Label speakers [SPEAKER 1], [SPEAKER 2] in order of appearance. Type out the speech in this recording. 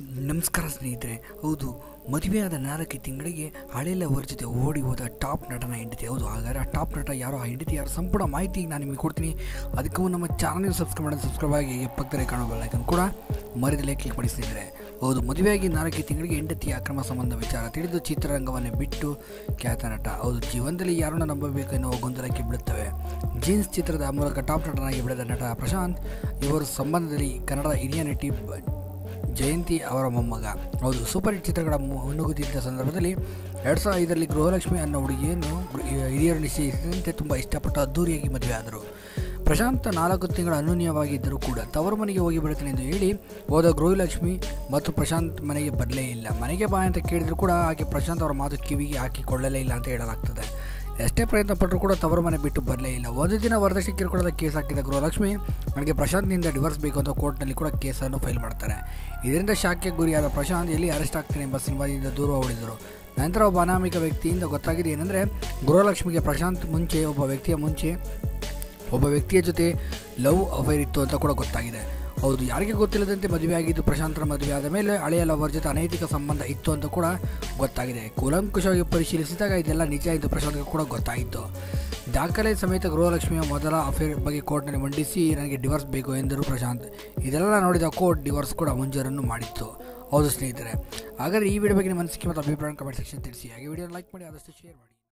[SPEAKER 1] ನಮಸ್ಕಾರ ಸ್ನೇಹಿತರೆ ಹೌದು ಮದುವೆಯಾದ ನಾಲ್ಕು ತಿಂಗಳಿಗೆ ಹಳೆ ಲವರ್ ಜೊತೆ ಓಡಿ ಹೋದ ಟಾಪ್ ನಟನ ಹೆಂಡತಿ ಹೌದು ಹಾಗಾದ್ರೆ ಆ ಟಾಪ್ ನಟ ಯಾರೋ ಆ ಹೆಂಡತಿ ಯಾರು ಸಂಪೂರ್ಣ ಮಾಹಿತಿ ನಾನು ನಿಮಗೆ ಕೊಡ್ತೀನಿ ಅದಕ್ಕೂ ನಮ್ಮ ಚಾನಲ್ ಸಬ್ಸ್ಕ್ರೈಬ್ ಮಾಡಿ ಸಬ್ಸ್ಕ್ರೈಬ್ ಆಗಿ ಪಕ್ಕದಲ್ಲಿ ಕಾಣೋ ಬೆಲ್ಲೈಕನ್ ಕೂಡ ಮರಿದಲ್ಲೇ ಕ್ಲಿಕ್ ಮಾಡಿ ಸ್ನೇಹಿತರೆ ಹೌದು ಮದುವೆಯಾಗಿ ನಾಲ್ಕು ತಿಂಗಳಿಗೆ ಹೆಂಡತಿ ಅಕ್ರಮ ಸಂಬಂಧ ವಿಚಾರ ತಿಳಿದು ಚಿತ್ರರಂಗವನ್ನು ಬಿಟ್ಟು ಖ್ಯಾತ ನಟ ಹೌದು ಜೀವನದಲ್ಲಿ ಯಾರನ್ನು ನಂಬಬೇಕು ಎನ್ನುವ ಗೊಂದಲಕ್ಕೆ ಬೀಳುತ್ತವೆ ಜೀನ್ಸ್ ಚಿತ್ರದ ಮೂಲಕ ಟಾಪ್ ನಟನಾಗಿ ಬೆಳೆದ ನಟ ಪ್ರಶಾಂತ್ ಇವರು ಸಂಬಂಧದಲ್ಲಿ ಕನ್ನಡದ ಹಿರಿಯ ನಟಿ ಬ- ಜಯಂತಿ ಅವರ ಮೊಮ್ಮಗ ಹೌದು ಸೂಪರ್ ಹಿಟ್ ಚಿತ್ರಗಳ ಮು- ಮುನ್ನುಗ್ಗುತ್ತಿದ್ದ ಸಂದರ್ಭದಲ್ಲಿ ಎರಡು ಸಾವಿರದ ಐದರಲ್ಲಿ ಗೃಹಲಕ್ಷ್ಮಿ ಅನ್ನೋ ಹುಡುಗಿಯನ್ನು ಗೃ- ಹಿರಿಯರು ನಿಶ್ಚಯಿಸಿದಂತೆ ತುಂಬ ಇಷ್ಟಪಟ್ಟು ಅದ್ದೂರಿಯಾಗಿ ಮದುವೆ ಆದರು ಪ್ರಶಾಂತ್ ನಾಲ್ಕು ತಿಂಗಳ ಅನೂನ್ಯವಾಗಿದ್ದರೂ ಕೂಡ ತವರು ಮನೆಗೆ ಹೋಗಿ ಬಿಡುತ್ತೇನೆ ಎಂದು ಹೇಳಿ ಹೋದ ಗೃಹಲಕ್ಷ್ಮಿ ಮತ್ತು ಪ್ರಶಾಂತ್ ಮನೆಗೆ ಬರಲೇ ಇಲ್ಲ ಮನೆಗೆ ಬಾ ಅಂತ ಕೇಳಿದರೂ ಕೂಡ ಆಕೆ ಪ್ರಶಾಂತ್ ಅವರ ಮಾತು ಕಿವಿಗೆ ಹಾಕಿಕೊಳ್ಳಲೇ ಇಲ್ಲ ಅಂತ ಹೇಳಲಾಗ್ತದೆ ಎಷ್ಟೇ ಪ್ರಯತ್ನ ಪಟ್ಟರೂ ಕೂಡ ತವರು ಮನೆ ಬಿಟ್ಟು ಬರಲೇ ಇಲ್ಲ ಒಂದು ದಿನ ವರದಕ್ಷಿಣೆ ಕಿರುಕುಳದ ಕೇಸ್ ಹಾಕಿದ ಗೃಹಲಕ್ಷ್ಮಿ ನನಗೆ ಪ್ರಶಾಂತ್ನಿಂದ ಡಿವೋರ್ಸ್ ಬೇಕು ಅಂತ ಕೋರ್ಟ್ನಲ್ಲಿ ಕೂಡ ಕೇಸನ್ನು ಫೈಲ್ ಮಾಡ್ತಾರೆ ಇದರಿಂದ ಶಾಕ್ಗೆ ಗುರಿಯಾದ ಪ್ರಶಾಂತ್ ಎಲ್ಲಿ ಅರೆಸ್ಟ್ ಆಗ್ತಾನೆ ಎಂಬ ಸಿನಿಮಾದಿಂದ ದೂರ ಉಳಿದರು ನಂತರ ಒಬ್ಬ ಅನಾಮಿಕ ವ್ಯಕ್ತಿಯಿಂದ ಗೊತ್ತಾಗಿದೆ ಏನಂದರೆ ಗೃಹಲಕ್ಷ್ಮಿಗೆ ಪ್ರಶಾಂತ್ ಮುಂಚೆ ಒಬ್ಬ ವ್ಯಕ್ತಿಯ ಮುಂಚೆ ಒಬ್ಬ ವ್ಯಕ್ತಿಯ ಜೊತೆ ಲವ್ ಅಫೇರ್ ಇತ್ತು ಅಂತ ಕೂಡ ಗೊತ್ತಾಗಿದೆ ಹೌದು ಯಾರಿಗೆ ಗೊತ್ತಿಲ್ಲದಂತೆ ಮದುವೆಯಾಗಿದ್ದು ಪ್ರಶಾಂತರ ಮದುವೆ ಆದ ಮೇಲೆ ಹಳೆಯ ಲವರ್ ಜೊತೆ ಅನೈತಿಕ ಸಂಬಂಧ ಇತ್ತು ಅಂತ ಕೂಡ ಗೊತ್ತಾಗಿದೆ ಕೂಲಂಕುಷವಾಗಿ ಪರಿಶೀಲಿಸಿದಾಗ ಇದೆಲ್ಲ ನಿಜ ಎಂದು ಪ್ರಶಾಂತ್ಗೆ ಕೂಡ ಗೊತ್ತಾಯಿತು ದಾಖಲೆ ಸಮೇತ ಗೃಹಲಕ್ಷ್ಮಿಯ ಮೊದಲ ಅಫೇರ್ ಬಗ್ಗೆ ಕೋರ್ಟ್ನಲ್ಲಿ ಮಂಡಿಸಿ ನನಗೆ ಡಿವೋರ್ಸ್ ಬೇಕು ಎಂದರು ಪ್ರಶಾಂತ್ ಇದೆಲ್ಲ ನೋಡಿದ ಕೋರ್ಟ್ ಡಿವೋರ್ಸ್ ಕೂಡ ಮಂಜೂರನ್ನು ಮಾಡಿತ್ತು ಹೌದು ಸ್ನೇಹಿತರೆ ಹಾಗಾದರೆ ಈ ವಿಡಿಯೋ ಬಗ್ಗೆ ನಿಮ್ಮ ಅನಿಸಿಕೆ ಮತ್ತು ಅಭಿಪ್ರಾಯ ಕಮೆಂಟ್ ಸೆಕ್ಷನ್ ತಿಳಿಸಿ ಹಾಗೆ ವಿಡಿಯೋ ಲೈಕ್ ಮಾಡಿ ಆದಷ್ಟು ಶೇರ್ ಮಾಡಿ